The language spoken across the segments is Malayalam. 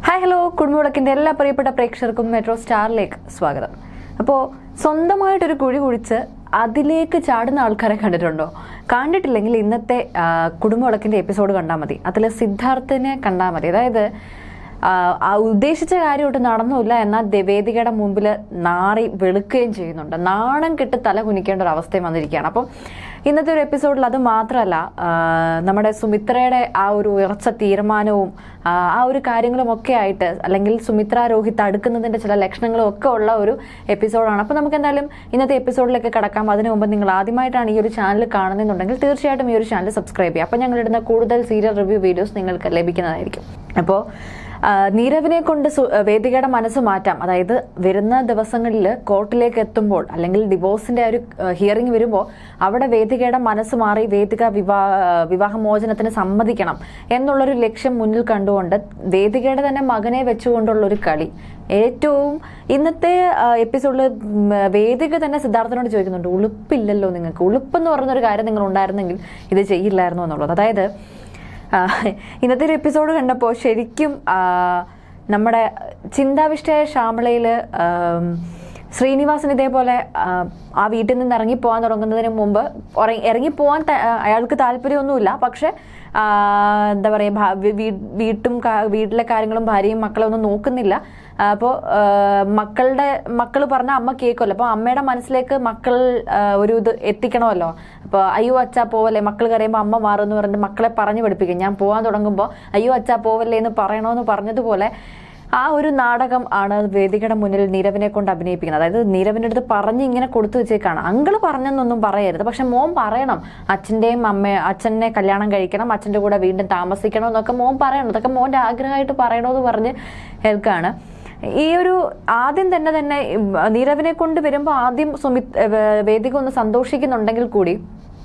ഹായ് ഹലോ കുടുംബവിളക്കിന്റെ എല്ലാ പ്രിയപ്പെട്ട പ്രേക്ഷകർക്കും മെട്രോ സ്റ്റാറിലേക്ക് സ്വാഗതം അപ്പോൾ സ്വന്തമായിട്ടൊരു കുഴി കുഴിച്ച് അതിലേക്ക് ചാടുന്ന ആൾക്കാരെ കണ്ടിട്ടുണ്ടോ കണ്ടിട്ടില്ലെങ്കിൽ ഇന്നത്തെ ആ, കുടുംബവിളക്കിന്റെ എപ്പിസോഡ് കണ്ടാൽ മതി അതിൽ സിദ്ധാർത്ഥിനെ കണ്ടാൽ മതി അതായത് ആ, ആ ഉദ്ദേശിച്ച കാര്യം ഒട്ടും നടന്നില്ല എന്നാൽ വേദികയുടെ മുമ്പിൽ നാറി വെളുക്കുകയും ചെയ്യുന്നുണ്ട് നാണം കെട്ട് തല കുനിക്കേണ്ട ഒരു അവസ്ഥയും വന്നിരിക്കുകയാണ് അപ്പം ഇന്നത്തെ ഒരു എപ്പിസോഡിൽ അത് മാത്രമല്ല ആ, നമ്മുടെ സുമിത്രയുടെ ആ ഒരു ഉയർച്ച തീരുമാനവും ആ, ആ ഒരു കാര്യങ്ങളും ഒക്കെ ആയിട്ട് അല്ലെങ്കിൽ സുമിത്ര രോഹിത് അടുക്കുന്നതിന്റെ ചില ലക്ഷണങ്ങളും ഒക്കെ ഉള്ള ഒരു എപ്പിസോഡാണ് അപ്പോൾ നമുക്ക് എന്തായാലും ഇന്നത്തെ എപ്പിസോഡിലേക്ക് കടക്കാം അതിനു മുമ്പ് നിങ്ങൾ ആദ്യമായിട്ടാണ് ഈ ഒരു ചാനൽ കാണുന്നുണ്ടെങ്കിൽ തീർച്ചയായിട്ടും ഈ ഒരു ചാനൽ സബ്സ്ക്രൈബ് ചെയ്യുക അപ്പോൾ ഞങ്ങൾ ഇടുന്ന കൂടുതൽ സീരിയൽ റിവ്യൂ വീഡിയോസ് നിങ്ങൾക്ക് ലഭിക്കുന്നതായിരിക്കും അപ്പോൾ ആ, നീരവിനെ കൊണ്ട് സു- വേദികയുടെ മനസ്സ് മാറ്റാം അതായത് വരുന്ന ദിവസങ്ങളിൽ കോർട്ടിലേക്ക് എത്തുമ്പോൾ അല്ലെങ്കിൽ ഡിവോഴ്സിന്റെ ആ ഒരു ഹിയറിംഗ് വരുമ്പോൾ അവിടെ വേദികയുടെ മനസ്സ് മാറി വേദിക വിവാ വിവാഹമോചനത്തിന് സമ്മതിക്കണം എന്നുള്ളൊരു ലക്ഷ്യം മുന്നിൽ കണ്ടുകൊണ്ട് വേദികയുടെ തന്നെ മകനെ വെച്ചുകൊണ്ടുള്ള ഒരു കളി ഏറ്റവും ഇന്നത്തെ എപ്പിസോഡിൽ വേദിക തന്നെ സിദ്ധാർത്ഥനോട് ചോദിക്കുന്നുണ്ട് ഉളുപ്പില്ലല്ലോ നിങ്ങൾക്ക് ഉളുപ്പെന്ന് പറയുന്ന ഒരു കാര്യം നിങ്ങൾ ഉണ്ടായിരുന്നെങ്കിൽ ഇത് ചെയ്യില്ലായിരുന്നു എന്നുള്ളത് അതായത് ആ, ഇന്നത്തെ ഒരു എപ്പിസോഡ് കണ്ടപ്പോൾ ശരിക്കും ആ, നമ്മുടെ ചിന്താവിഷ്ടയായ ശ്യാമളയിൽ ശ്രീനിവാസൻ ഇതേപോലെ ആ, ആ വീട്ടിൽ നിന്ന് ഇറങ്ങിപ്പോകാൻ തുടങ്ങുന്നതിന് മുമ്പ് ഉറ- ഇറങ്ങിപ്പോവാൻ ത- ആ, അയാൾക്ക് താല്പര്യമൊന്നുമില്ല പക്ഷെ ആ, എന്താ പറയുക വീട്ടും കാ- വീട്ടിലെ കാര്യങ്ങളും ഭാര്യയും മക്കളെ ഒന്നും നോക്കുന്നില്ല അപ്പോൾ മക്കളുടെ മക്കൾ പറഞ്ഞ അമ്മ കേൾക്കുമല്ലോ അപ്പോൾ അമ്മയുടെ മനസ്സിലേക്ക് മക്കൾ ആ, ഒരു ഇത് എത്തിക്കണമല്ലോ അപ്പോൾ അയ്യോ അച്ഛാ പോവല്ലേ മക്കൾ കരയുമ്പോൾ അമ്മ മാറുമെന്ന് പറഞ്ഞിട്ട് മക്കളെ പറഞ്ഞു പഠിപ്പിക്കും ഞാൻ പോകാൻ തുടങ്ങുമ്പോൾ അയ്യോ അച്ഛാ പോവല്ലേ എന്ന് പറയണമെന്ന് പറഞ്ഞതുപോലെ ആ ഒരു നാടകം ആണ് വേദികയുടെ മുന്നിൽ നീരവിനെ കൊണ്ട് അഭിനയിപ്പിക്കുന്നത് അതായത് നീരവിൻ്റെ അടുത്ത് പറഞ്ഞ് ഇങ്ങനെ കൊടുത്തു വെച്ചേക്കാണ് അങ്കിള് പറഞ്ഞെന്നൊന്നും പറയരുത് പക്ഷെ മോൻ പറയണം അച്ഛൻ്റെയും അമ്മ അച്ഛനെ കല്യാണം കഴിക്കണം അച്ഛൻ്റെ കൂടെ വീണ്ടും താമസിക്കണം എന്നൊക്കെ മോൻ പറയണം അതൊക്കെ മോൻ്റെ ആഗ്രഹമായിട്ട് പറയണമെന്ന് പറഞ്ഞ് കേൾക്കാണ് ഈ ഒരു ആദ്യം തന്നെ തന്നെ നീരവിനെ കൊണ്ട് വരുമ്പോൾ ആദ്യം സുമിത് ഏഹ് വേദിക ഒന്ന് സന്തോഷിക്കുന്നുണ്ടെങ്കിൽ കൂടി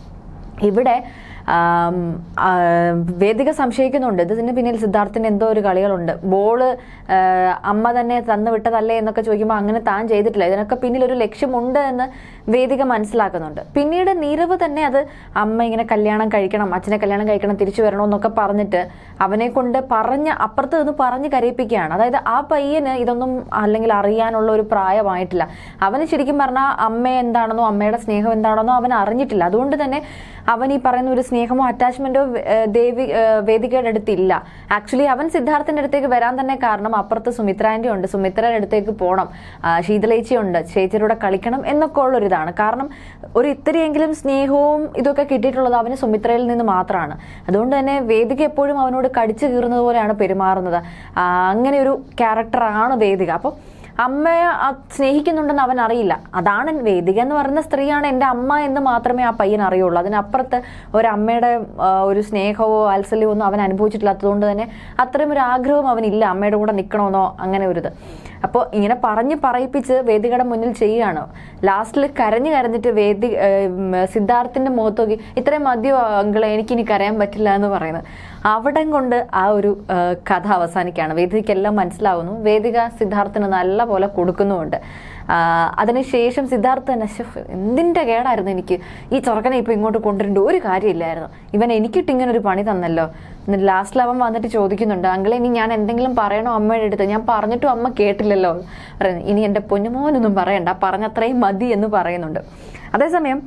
ഇവിടെ ആം, ആ, വേദിക സംശയിക്കുന്നുണ്ട് ഇതിന് പിന്നിൽ സിദ്ധാർത്ഥിന് എന്തോ ഒരു കളികളുണ്ട് ബോള് ആ, അമ്മ തന്നെ തന്നു വിട്ടതല്ലേ എന്നൊക്കെ ചോദിക്കുമ്പോൾ അങ്ങനെ താൻ ചെയ്തിട്ടില്ല ഇതിനൊക്കെ പിന്നിൽ ഒരു ലക്ഷ്യമുണ്ട് എന്ന് വേദിക മനസ്സിലാക്കുന്നുണ്ട് പിന്നീട് നീരവ് തന്നെ അത് അമ്മ ഇങ്ങനെ കല്യാണം കഴിക്കണം അച്ഛനെ കല്യാണം കഴിക്കണം തിരിച്ചു വരണം എന്നൊക്കെ പറഞ്ഞിട്ട് അവനെ കൊണ്ട് പറഞ്ഞ് അപ്പുറത്ത് നിന്ന് പറഞ്ഞ് കരയിപ്പിക്കുകയാണ് അതായത് ആ പയ്യന് ഇതൊന്നും അല്ലെങ്കിൽ അറിയാനുള്ള ഒരു പ്രായമായിട്ടില്ല അവന് ശരിക്കും പറഞ്ഞാൽ അമ്മ എന്താണെന്നോ അമ്മയുടെ സ്നേഹം എന്താണെന്നോ അവൻ അറിഞ്ഞിട്ടില്ല അതുകൊണ്ട് തന്നെ അവൻ ഈ പറയുന്ന ഒരു സ്നേഹമോ അറ്റാച്ച്മെന്റോ ദേവി ഏഹ് വേദികയുടെ അടുത്തില്ല ആക്ച്വലി അവൻ സിദ്ധാർത്ഥന്റെ അടുത്തേക്ക് വരാൻ തന്നെ കാരണം അപ്പുറത്ത് സുമിത്ര ആന്റി ഉണ്ട് സുമിത്രയുടെ അടുത്തേക്ക് പോകണം ആ, ശീതളേച്ചി ഉണ്ട് ചേച്ചിയുടെ കളിക്കണം എന്നൊക്കെ ഉള്ളൊരിതാണ് കാരണം ഒരു ഇത്തിരിയെങ്കിലും സ്നേഹവും ഇതൊക്കെ കിട്ടിയിട്ടുള്ളത് അവന് സുമിത്രയിൽ നിന്ന് മാത്രമാണ് അതുകൊണ്ട് തന്നെ വേദിക എപ്പോഴും അവനോട് കടിച്ചു കീറുന്നത് പോലെയാണ് പെരുമാറുന്നത് ആ, അങ്ങനെ ഒരു ക്യാരക്ടറാണ് വേദിക അപ്പോൾ അമ്മയെ ആ സ്നേഹിക്കുന്നുണ്ടെന്ന് അവൻ അറിയില്ല അതാണ് വേദിക എന്ന് പറയുന്ന സ്ത്രീയാണ് എൻ്റെ അമ്മ എന്ന് മാത്രമേ ആ പയ്യൻ അറിയുള്ളൂ അതിനപ്പുറത്ത് ഒരമ്മയുടെ ആ, ഒരു സ്നേഹമോ വാത്സല്യമോ ഒന്നും അവൻ അനുഭവിച്ചിട്ടില്ലാത്തതുകൊണ്ട് തന്നെ അത്രയും ഒരു ആഗ്രഹവും അവനില്ല അമ്മയുടെ കൂടെ നിൽക്കണമെന്നോ അങ്ങനെ ഒരു ഇത് അപ്പോൾ ഇങ്ങനെ പറഞ്ഞ് പറയിപ്പിച്ച് വേദികയുടെ മുന്നിൽ ചെയ്യുകയാണ് ലാസ്റ്റിൽ കരഞ്ഞു കരഞ്ഞിട്ട് വേദി ഏഹ്, ഉം, സിദ്ധാർത്ഥിന്റെ മുഖത്ത് നോക്കി ഇത്രയും മതിയോ അങ്കിളെ എനിക്കിനി കരയാൻ പറ്റില്ല എന്ന് പറയുന്നത് അവിടം കൊണ്ട് ആ ഒരു ഏഹ്, കഥ അവസാനിക്കുകയാണ് വേദികയ്ക്കെല്ലാം മനസ്സിലാവുന്നു വേദിക സിദ്ധാർത്ഥിന് നല്ല പോലെ കൊടുക്കുന്നുമുണ്ട് ആ, അതിനുശേഷം സിദ്ധാർത്ഥ തന്നെ "ശ്ശോ, എന്തിന്റെ കേടായിരുന്നു എനിക്ക് ഈ ചെറുക്കനെ ഇപ്പൊ ഇങ്ങോട്ട് കൊണ്ടുവരേണ്ട ഒരു കാര്യമില്ലായിരുന്നു ഇവൻ എനിക്കിട്ട് ഇങ്ങനെ ഒരു പണി തന്നല്ലോ എന്നിട്ട് ലാസ്റ്റിൽ അവൻ വന്നിട്ട് ചോദിക്കുന്നുണ്ട് അങ്കിളെ ഇനി ഞാൻ എന്തെങ്കിലും പറയണോ അമ്മയുടെ അടുത്ത് ഞാൻ പറഞ്ഞിട്ടും അമ്മ കേട്ടില്ലല്ലോ പറയുന്നു ഇനി എൻ്റെ പൊന്നുമോനൊന്നും പറയണ്ട പറഞ്ഞത്രയും മതി എന്ന് പറയുന്നുണ്ട് അതേസമയം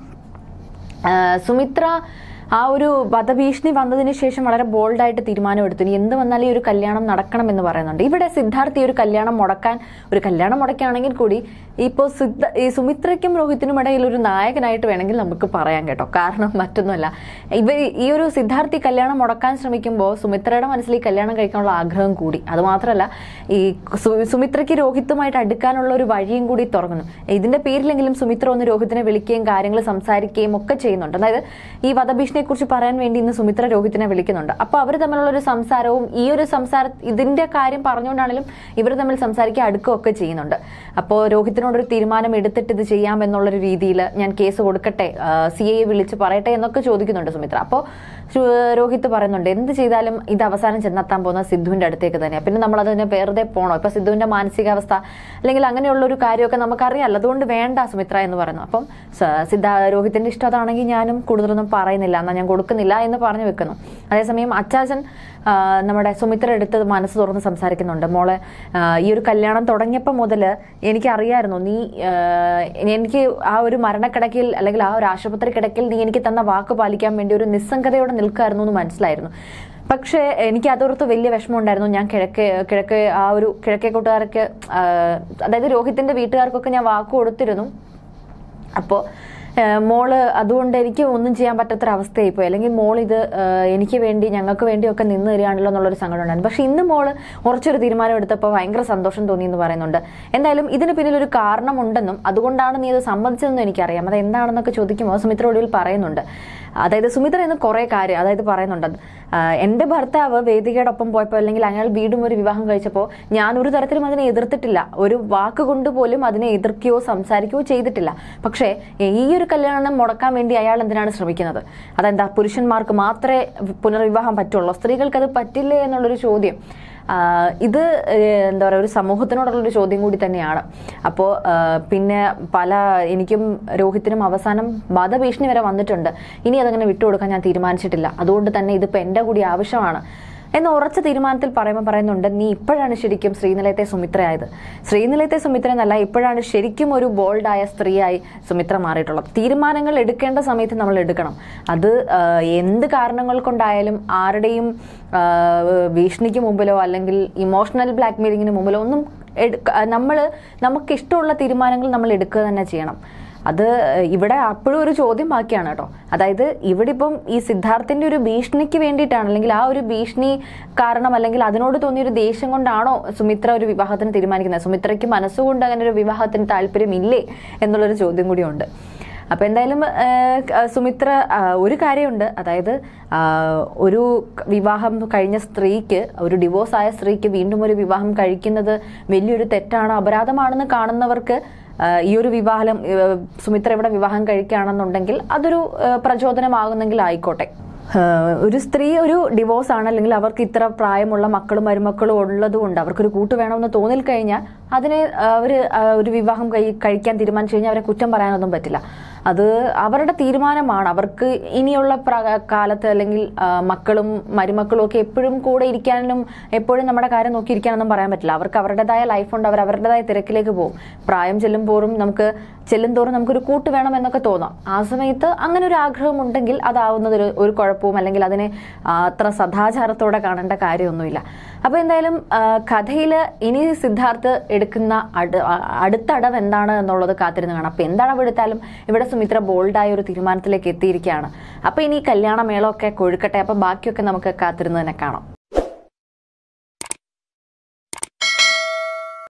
ആ, സുമിത്ര ആ ഒരു വധഭീഷണി വന്നതിന് ശേഷം വളരെ ബോൾഡായിട്ട് തീരുമാനമെടുത്തു ഇനി എന്ത് വന്നാലും ഈ ഒരു കല്യാണം നടക്കണം എന്ന് പറയുന്നുണ്ട് ഇവിടെ സിദ്ധാർത്ഥ് ഈ ഒരു കല്യാണം മുടക്കാൻ ഒരു കല്യാണം മുടക്കുകയാണെങ്കിൽ കൂടി ഇപ്പോൾ സിദ്ധ ഈ സുമിത്രയ്ക്കും രോഹിത്തിനും ഇടയിൽ ഒരു നായകനായിട്ട് വേണമെങ്കിൽ നമുക്ക് പറയാം കേട്ടോ കാരണം മറ്റൊന്നുമല്ല ഇവർ ഈ ഒരു സിദ്ധാർത്ഥി കല്യാണം മുടക്കാൻ ശ്രമിക്കുമ്പോൾ സുമിത്രയുടെ മനസ്സിൽ ഈ കല്യാണം കഴിക്കാനുള്ള ആഗ്രഹം കൂടി അതുമാത്രമല്ല ഈ സു- സുമിത്രയ്ക്ക് രോഹിത്തുമായിട്ട് അടുക്കാനുള്ള ഒരു വഴിയും കൂടി തുറങ്ങുന്നു ഇതിന്റെ പേരിലെങ്കിലും സുമിത്ര ഒന്ന് രോഹിത്തിനെ വിളിക്കുകയും കാര്യങ്ങൾ സംസാരിക്കുകയും ഒക്കെ ചെയ്യുന്നുണ്ട് അതായത് ഈ വധഭീഷണിയെ കുറിച്ച് പറയാൻ വേണ്ടി ഇന്ന് സുമിത്ര രോഹിത്തിനെ വിളിക്കുന്നുണ്ട് അപ്പോൾ അവർ തമ്മിലുള്ള ഒരു സംസാരവും ഈ ഒരു സംസാര ഇതിന്റെ കാര്യം പറഞ്ഞുകൊണ്ടാണെങ്കിലും ഇവർ തമ്മിൽ സംസാരിക്കുക അടുക്കുകയൊക്കെ ചെയ്യുന്നുണ്ട് അപ്പോൾ രോഹിത്തിനോടൊരു തീരുമാനം എടുത്തിട്ട് ഇത് ചെയ്യാം എന്നുള്ളൊരു രീതിയിൽ ഞാൻ കേസ് കൊടുക്കട്ടെ സി ഐ വിളിച്ച് പറയട്ടെ എന്നൊക്കെ ചോദിക്കുന്നുണ്ട് സുമിത്ര അപ്പോൾ ശു- രോഹിത് പറയുന്നുണ്ട് എന്ത് ചെയ്താലും ഇത് അവസാനം ചെന്നെത്താൻ പോകുന്ന സിദ്ധുവിന്റെ അടുത്തേക്ക് തന്നെയാണ് പിന്നെ നമ്മൾ അതിനെ വെറുതെ പോകണോ ഇപ്പൊ സിദ്ധുവിന്റെ മാനസികാവസ്ഥ അല്ലെങ്കിൽ അങ്ങനെയുള്ള ഒരു കാര്യമൊക്കെ നമുക്കറിയാമല്ലോ അതുകൊണ്ട് വേണ്ട സുമിത്ര എന്ന് പറയുന്നു അപ്പം സ- സിദ്ധ രോഹിത്തിന്റെ ഇഷ്ടം അതാണെങ്കിൽ ഞാനും കൂടുതലൊന്നും പറയുന്നില്ല എന്നാൽ ഞാൻ കൊടുക്കുന്നില്ല എന്ന് പറഞ്ഞു വെക്കുന്നു അതേസമയം അച്ചാച്ചൻ ആ, നമ്മുടെ സുമിത്ര എടുത്ത് മനസ്സ് തുറന്ന് സംസാരിക്കുന്നുണ്ട് മോളെ ആ, ഈ ഒരു കല്യാണം തുടങ്ങിയപ്പോൾ മുതൽ എനിക്കറിയായിരുന്നു നീ ആ, എനിക്ക് ആ ഒരു മരണക്കിടക്കിൽ അല്ലെങ്കിൽ ആ ഒരു ആശുപത്രി കിടക്കിൽ നീ എനിക്ക് തന്ന വാക്ക് പാലിക്കാൻ വേണ്ടി ഒരു നിസ്സംഗതയോടെ നിൽക്കായിരുന്നു എന്ന് മനസ്സിലായിരുന്നു പക്ഷേ എനിക്ക് അതോർത്ത് വലിയ വിഷമം ഉണ്ടായിരുന്നു ഞാൻ കിഴക്കേ കിഴക്കേ ആ ഒരു കിഴക്കേ കൂട്ടുകാർക്ക് ആ, അതായത് രോഹിത്തിന്റെ വീട്ടുകാർക്കൊക്കെ ഞാൻ വാക്ക് കൊടുത്തിരുന്നു അപ്പോൾ മോള് അതുകൊണ്ട് എനിക്ക് ഒന്നും ചെയ്യാൻ പറ്റാത്തൊരവസ്ഥയായി പോയി അല്ലെങ്കിൽ മോൾ ഇത് ഏഹ്, എനിക്ക് വേണ്ടി ഞങ്ങൾക്ക് വേണ്ടിയൊക്കെ നിന്ന് തരികയാണല്ലോ എന്നുള്ളൊരു സങ്കടം ഉണ്ടായിരുന്നു പക്ഷെ ഇന്ന് മോള് ഉറച്ചൊരു തീരുമാനം എടുത്തപ്പോൾ ഭയങ്കര സന്തോഷം തോന്നി എന്ന് പറയുന്നുണ്ട് എന്തായാലും ഇതിന് പിന്നിൽ ഒരു കാരണമുണ്ടെന്നും അതുകൊണ്ടാണ് നീ ഇത് സമ്മതിച്ചതെന്നും എനിക്കറിയാം അത് എന്താണെന്നൊക്കെ ചോദിക്കുമ്പോൾ സുമിത്ര ഒടുവിൽ പറയുന്നുണ്ട് അതായത് സുമിത്ര ഇന്ന് കുറേ കാര്യം അതായത് പറയുന്നുണ്ട് ആ, എൻ്റെ ഭർത്താവ് വേദികയോടൊപ്പം പോയപ്പോൾ അല്ലെങ്കിൽ അയാൾ വീണ്ടും ഒരു വിവാഹം കഴിച്ചപ്പോൾ ഞാൻ ഒരു തരത്തിലും അതിനെ എതിർത്തിട്ടില്ല ഒരു വാക്ക് കൊണ്ട് പോലും അതിനെ എതിർക്കുകയോ സംസാരിക്കുകയോ ചെയ്തിട്ടില്ല പക്ഷേ ഈ ഒരു കല്യാണം മുടക്കാൻ വേണ്ടി അയാൾ എന്തിനാണ് ശ്രമിക്കുന്നത് അതെന്താ പുരുഷന്മാർക്ക് മാത്രമേ പുനർവിവാഹം പറ്റുള്ളൂ സ്ത്രീകൾക്ക് അത് പറ്റില്ലേ എന്നുള്ളൊരു ചോദ്യം ആ, ഇത് ഏഹ്, എന്താ പറയുക ഒരു സമൂഹത്തിനോടുള്ളൊരു ചോദ്യം കൂടി തന്നെയാണ് അപ്പോൾ പിന്നെ പല എനിക്കും രോഹിത്തിനും അവസാനം വധഭീഷണി വരെ വന്നിട്ടുണ്ട് ഇനി അതങ്ങനെ വിട്ടുകൊടുക്കാൻ ഞാൻ തീരുമാനിച്ചിട്ടില്ല അതുകൊണ്ട് തന്നെ ഇതിപ്പോൾ എൻ്റെ കൂടി ആവശ്യമാണ് എന്ന ഉറച്ച തീരുമാനത്തിൽ പറയുമ്പോൾ പറയുന്നുണ്ട് നീ ഇപ്പോഴാണ് ശരിക്കും ശ്രീനിലയത്തെ സുമിത്രയായത് ശ്രീനിലയത്തെ സുമിത്ര എന്നല്ല ഇപ്പോഴാണ് ശരിക്കും ഒരു ബോൾഡായ സ്ത്രീയായി സുമിത്ര മാറിയിട്ടുള്ളത് തീരുമാനങ്ങൾ എടുക്കേണ്ട സമയത്ത് നമ്മൾ എടുക്കണം അത് ആ, എന്ത് കാരണങ്ങൾ കൊണ്ടായാലും ആരുടെയും ആ, ഭീഷണിക്ക് മുമ്പിലോ അല്ലെങ്കിൽ ഇമോഷണൽ ബ്ലാക്ക് മെയിലിങ്ങിന് മുമ്പിലോ ഒന്നും നമ്മൾ നമുക്ക് ഇഷ്ടമുള്ള തീരുമാനങ്ങൾ നമ്മൾ എടുക്കുക തന്നെ ചെയ്യണം അത് ഇവിടെ അപ്പോഴും ഒരു ചോദ്യം ബാക്കിയാണ് കേട്ടോ അതായത് ഇവിടെ ഇപ്പം ഈ സിദ്ധാർത്ഥിന്റെ ഒരു ഭീഷണിക്ക് വേണ്ടിയിട്ടാണ് അല്ലെങ്കിൽ ആ ഒരു ഭീഷണി കാരണം അല്ലെങ്കിൽ അതിനോട് തോന്നിയ ഒരു ദേഷ്യം കൊണ്ടാണോ സുമിത്ര ഒരു വിവാഹത്തിന് തീരുമാനിക്കുന്നത് സുമിത്രയ്ക്ക് മനസ്സുകൊണ്ട് അങ്ങനെ ഒരു വിവാഹത്തിന് താല്പര്യമില്ലേ എന്നുള്ളൊരു ചോദ്യം കൂടിയുണ്ട് അപ്പൊ എന്തായാലും ആ, ക- സുമിത്ര ആ, ഒരു കാര്യമുണ്ട് അതായത് ആ, ഒരു ക- വിവാഹം കഴിഞ്ഞ സ്ത്രീക്ക് ഒരു ഡിവോഴ്സ് ആയ സ്ത്രീക്ക് വീണ്ടും ഒരു വിവാഹം കഴിക്കുന്നത് വലിയൊരു തെറ്റാണ് അപരാധമാണെന്ന് കാണുന്നവർക്ക് ആ, ഈ ഒരു വിവാഹം ആ, സുമിത്ര ഇവിടെ വിവാഹം കഴിക്കുകയാണെന്നുണ്ടെങ്കിൽ അതൊരു ആ, പ്രചോദനമാകുന്നെങ്കിൽ ആയിക്കോട്ടെ ആഹ് ഒരു സ്ത്രീ ഒരു ഡിവോഴ്സ് ആണ് അല്ലെങ്കിൽ അവർക്ക് ഇത്ര പ്രായമുള്ള മക്കളും മരുമക്കളും ഉള്ളതുകൊണ്ട് അവർക്കൊരു കൂട്ട് വേണമെന്ന് തോന്നിൽ കഴിഞ്ഞാൽ അതിനെ അവർ ഒരു വിവാഹം കഴി- കഴിക്കാൻ തീരുമാനിച്ചു കഴിഞ്ഞാൽ അവരെ കുറ്റം പറയാനൊന്നും പറ്റില്ല അത് അവരുടെ തീരുമാനമാണ് അവർക്ക് ഇനിയുള്ള പ്ര- കാലത്ത് അല്ലെങ്കിൽ ആ, മക്കളും മരുമക്കളും ഒക്കെ എപ്പോഴും കൂടെ ഇരിക്കാനും എപ്പോഴും നമ്മുടെ കാര്യം നോക്കി ഇരിക്കാനൊന്നും പറയാൻ പറ്റില്ല അവർക്ക് അവരുടേതായ ലൈഫുണ്ട് അവർ അവരുടേതായ തിരക്കിലേക്ക് പോകും പ്രായം ചെല്ലുമ്പോഴും നമുക്ക് ചെല്ലും തോറും നമുക്കൊരു കൂട്ട് വേണം എന്നൊക്കെ തോന്നാം ആ സമയത്ത് അങ്ങനെ ഒരു ആഗ്രഹം ഉണ്ടെങ്കിൽ അതാവുന്നത് ഒരു ഒരു കുഴപ്പവും അല്ലെങ്കിൽ അതിനെ ആ, അത്ര സദാചാരത്തോടെ കാണേണ്ട കാര്യമൊന്നുമില്ല അപ്പൊ എന്തായാലും കഥയിൽ ഇനി സിദ്ധാർത്ഥ് എടുക്കുന്ന അട- ആ, അടുത്ത അടവ് എന്താണ് എന്നുള്ളത് കാത്തിരുന്ന് കാണാം അപ്പൊ എന്താണ് എടുത്താലും ഇവിടെ സുമിത്ര ബോൾഡായ ഒരു തീരുമാനത്തിലേക്ക് എത്തിയിരിക്കുകയാണ് അപ്പൊ ഇനി കല്യാണ മേളമൊക്കെ കൊഴുക്കട്ടെ അപ്പൊ ബാക്കിയൊക്കെ നമുക്ക് കാത്തിരുന്ന് തന്നെ കാണാം